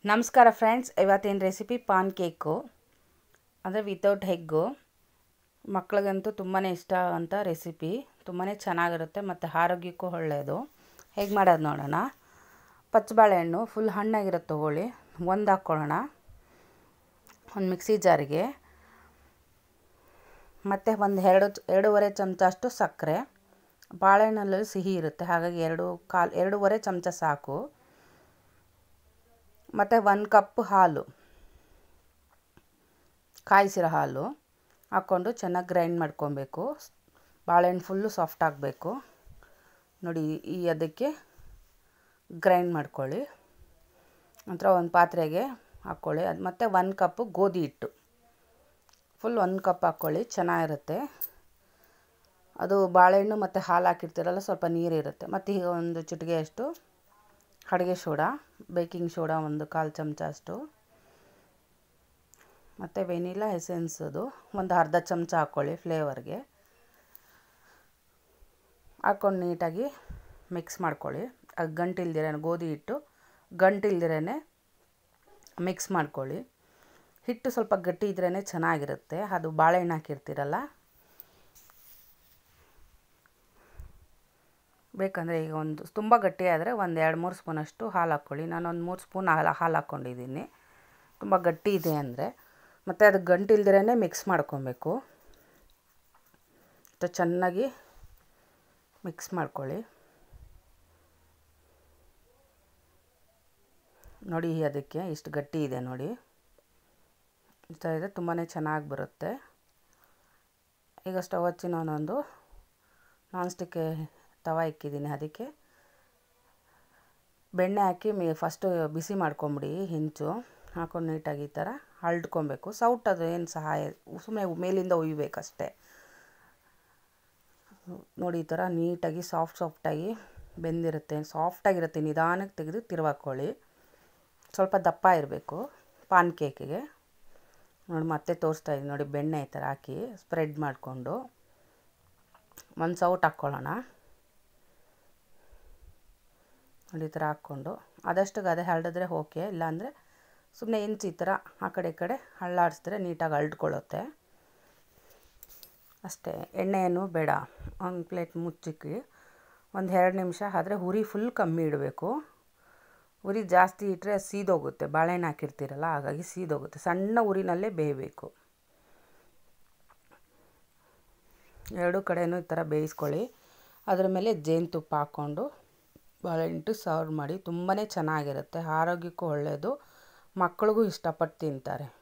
ನಮಸ್ಕಾರ ಫ್ರೆಂಡ್ಸ್ ಇವತ್ತಿನ recipe pancake ಅಂದರೆ ವಿತೌಟ್ ಹೆಗ್ಗು ಮಕ್ಳಿಗಂತೂ ತುಂಬಾ ಇಷ್ಟ ಅಂತ ರೆಸಿಪಿ ತುಂಬಾ ಚೆನ್ನಾಗಿರುತ್ತೆ ಮತ್ತು ಆರೋಗ್ಯಕ್ಕೂ ಒಳ್ಳೆಯದು ಹೇಗೆ ಮಾಡೋದು ನೋಡೋಣ ಪಚ್ಚ ಬಾಳೆಹಣ್ಣು ಫುಲ್ ಹಣ್ಣಾಗಿರುತ್ತೆ ತೊಗೊಳ್ಳಿ ಒಂದು ಹಾಕ್ಕೊಳ್ಳೋಣ ಒಂದು ಮಿಕ್ಸಿ ಜಾರಿಗೆ ಮತ್ತು ಒಂದು ಎರಡು ಎರಡೂವರೆ ಚಮಚ ಅಷ್ಟು ಸಕ್ಕರೆ ಬಾಳೆಹಣ್ಣಲ್ಲಿ ಸಿಹಿ ಇರುತ್ತೆ ಹಾಗಾಗಿ ಎರಡು ಕಾಲು ಎರಡೂವರೆ ಚಮಚ ಸಾಕು ಮತ್ತು ಒಂದು ಕಪ್ ಹಾಲು ಕಾಯಿಸಿರೋ ಹಾಲು ಹಾಕ್ಕೊಂಡು ಚೆನ್ನಾಗಿ ಗ್ರೈಂಡ್ ಮಾಡ್ಕೊಬೇಕು ಬಾಳೆಹಣ್ಣು ಫುಲ್ಲು ಸಾಫ್ಟ್ ಆಗಬೇಕು ನೋಡಿ ಈ ಅದಕ್ಕೆ ಗ್ರೈಂಡ್ ಮಾಡ್ಕೊಳ್ಳಿ ನಂತರ ಒಂದು ಪಾತ್ರೆಗೆ ಹಾಕ್ಕೊಳ್ಳಿ ಅದು ಮತ್ತು ಒಂದು ಕಪ್ಪು ಗೋಧಿ ಹಿಟ್ಟು ಫುಲ್ ಒಂದು ಕಪ್ ಹಾಕ್ಕೊಳ್ಳಿ ಚೆನ್ನಾಗಿರುತ್ತೆ ಅದು ಬಾಳೆಹಣ್ಣು ಮತ್ತು ಹಾಲು ಹಾಕಿರ್ತೀರಲ್ಲ ಸ್ವಲ್ಪ ನೀರಿರುತ್ತೆ ಮತ್ತು ಈಗ ಒಂದು ಚಿಟಿಗೆಯಷ್ಟು ಅಡುಗೆ ಸೋಡಾ ಬೇಕಿಂಗ್ ಸೋಡಾ ಒಂದು ಕಾಲು ಚಮಚ ಅಷ್ಟು ಮತ್ತು ವೆನಿಲಾ ಎಸೆನ್ಸದು ಒಂದು ಅರ್ಧ ಚಮಚ ಹಾಕ್ಕೊಳ್ಳಿ ಫ್ಲೇವರ್ಗೆ ಹಾಕ್ಕೊಂಡು ನೀಟಾಗಿ ಮಿಕ್ಸ್ ಮಾಡ್ಕೊಳ್ಳಿ ಅದು ಗಂಟಿಲ್ದಿರ ಗೋಧಿ ಹಿಟ್ಟು ಗಂಟಿಲ್ದಿರೇ ಮಿಕ್ಸ್ ಮಾಡ್ಕೊಳ್ಳಿ ಹಿಟ್ಟು ಸ್ವಲ್ಪ ಗಟ್ಟಿ ಇದ್ರೇ ಚೆನ್ನಾಗಿರುತ್ತೆ ಅದು ಬಾಳೆಹಣ್ಣು ಹಾಕಿರ್ತೀರಲ್ಲ ಬೇಕಂದರೆ ಈಗ ಒಂದು ತುಂಬ ಗಟ್ಟಿಯಾದರೆ ಒಂದು ಎರಡು ಮೂರು ಸ್ಪೂನಷ್ಟು ಹಾಲು ಹಾಕ್ಕೊಳ್ಳಿ ನಾನು ಒಂದು ಮೂರು ಸ್ಪೂನ್ ಹಾಲು ಹಾಲು ಹಾಕ್ಕೊಂಡಿದ್ದೀನಿ ತುಂಬ ಗಟ್ಟಿ ಇದೆ ಅಂದರೆ ಮತ್ತು ಅದು ಗಂಟಿಲ್ದಿರೇ ಮಿಕ್ಸ್ ಮಾಡ್ಕೊಬೇಕು ಚೆನ್ನಾಗಿ ಮಿಕ್ಸ್ ಮಾಡ್ಕೊಳ್ಳಿ ನೋಡಿ ಅದಕ್ಕೆ ಇಷ್ಟು ಗಟ್ಟಿ ಇದೆ ನೋಡಿ ಈ ಥರ ಇದೆ ತುಂಬಾ ಚೆನ್ನಾಗಿ ಬರುತ್ತೆ ಈಗ ಸ್ಟವ್ ಹಚ್ಚಿ ನಾನೊಂದು ನಾನ್ ಸ್ಟಿಕ್ ತವ ಇಕ್ಕಿದ್ದೀನಿ ಅದಕ್ಕೆ ಬೆಣ್ಣೆ ಹಾಕಿ ಮೇ ಫಸ್ಟು ಬಿಸಿ ಮಾಡ್ಕೊಂಬಿಡಿ ಹೆಂಚು ಹಾಕೊಂಡು ನೀಟಾಗಿ ಈ ಥರ ಹರಡ್ಕೊಬೇಕು ಸೌಟ್ ಅದು ಏನು ಸಹಾಯ ಸುಮ್ಮನೆ ಮೇಲಿಂದ ಉಯ್ಬೇಕಷ್ಟೆ ನೋಡಿ ಈ ಥರ ನೀಟಾಗಿ ಸಾಫ್ಟ್ ಸಾಫ್ಟಾಗಿ ಬೆಂದಿರುತ್ತೆ ಸಾಫ್ಟಾಗಿರುತ್ತೆ ನಿಧಾನಕ್ಕೆ ತೆಗೆದು ತಿರುವಾಕೊಳ್ಳಿ ಸ್ವಲ್ಪ ದಪ್ಪ ಇರಬೇಕು ಪಾನ್ ಕೇಕಿಗೆ ನೋಡಿ ಮತ್ತೆ ತೋರಿಸ್ತಾ ಇದ್ದೀನಿ ನೋಡಿ ಬೆಣ್ಣೆ ಈ ಥರ ಹಾಕಿ ಸ್ಪ್ರೆಡ್ ಮಾಡಿಕೊಂಡು ಒಂದು ಸೌಟ್ ಹಾಕ್ಕೊಳ್ಳೋಣ ನೋಡಿ ಈ ಥರ ಹಾಕ್ಕೊಂಡು ಆದಷ್ಟು ಅದೇ ಹರಡಿದ್ರೆ ಓಕೆ ಇಲ್ಲಾಂದರೆ ಸುಮ್ಮನೆ ಇಂಚು ಈ ಥರ ಆ ಕಡೆ ಈ ಕಡೆ ಹಳ್ಳಾಡಿಸಿದ್ರೆ ನೀಟಾಗಿ ಹರಡ್ಕೊಳ್ಳುತ್ತೆ ಅಷ್ಟೇ ಎಣ್ಣೆ ಏನು ಬೇಡ ಒಂದು ಪ್ಲೇಟ್ ಮುಚ್ಚಿಕ್ಕಿ ಒಂದು ಎರಡು ನಿಮಿಷ ಆದರೆ ಉರಿ ಫುಲ್ ಕಮ್ಮಿ ಇಡಬೇಕು ಉರಿ ಜಾಸ್ತಿ ಇಟ್ಟರೆ ಸೀದೋಗುತ್ತೆ ಬಾಳೆಹಣ್ಣು ಹಾಕಿರ್ತೀರಲ್ಲ ಹಾಗಾಗಿ ಸೀದೋಗುತ್ತೆ ಸಣ್ಣ ಉರಿನಲ್ಲೇ ಬೇಯಬೇಕು ಎರಡೂ ಕಡೆಯೂ ಈ ಥರ ಬೇಯಿಸ್ಕೊಳ್ಳಿ ಅದ್ರ ಮೇಲೆ ಜೇನುತುಪ್ಪ ಹಾಕ್ಕೊಂಡು ಬಾಳೆಹಣ್ಣು ಸರ್ವ್ ಮಾಡಿ ತುಂಬಾ ಚೆನ್ನಾಗಿರುತ್ತೆ ಆರೋಗ್ಯಕ್ಕೂ ಒಳ್ಳೆಯದು ಮಕ್ಳಿಗೂ ಇಷ್ಟಪಟ್ಟು ತಿಂತಾರೆ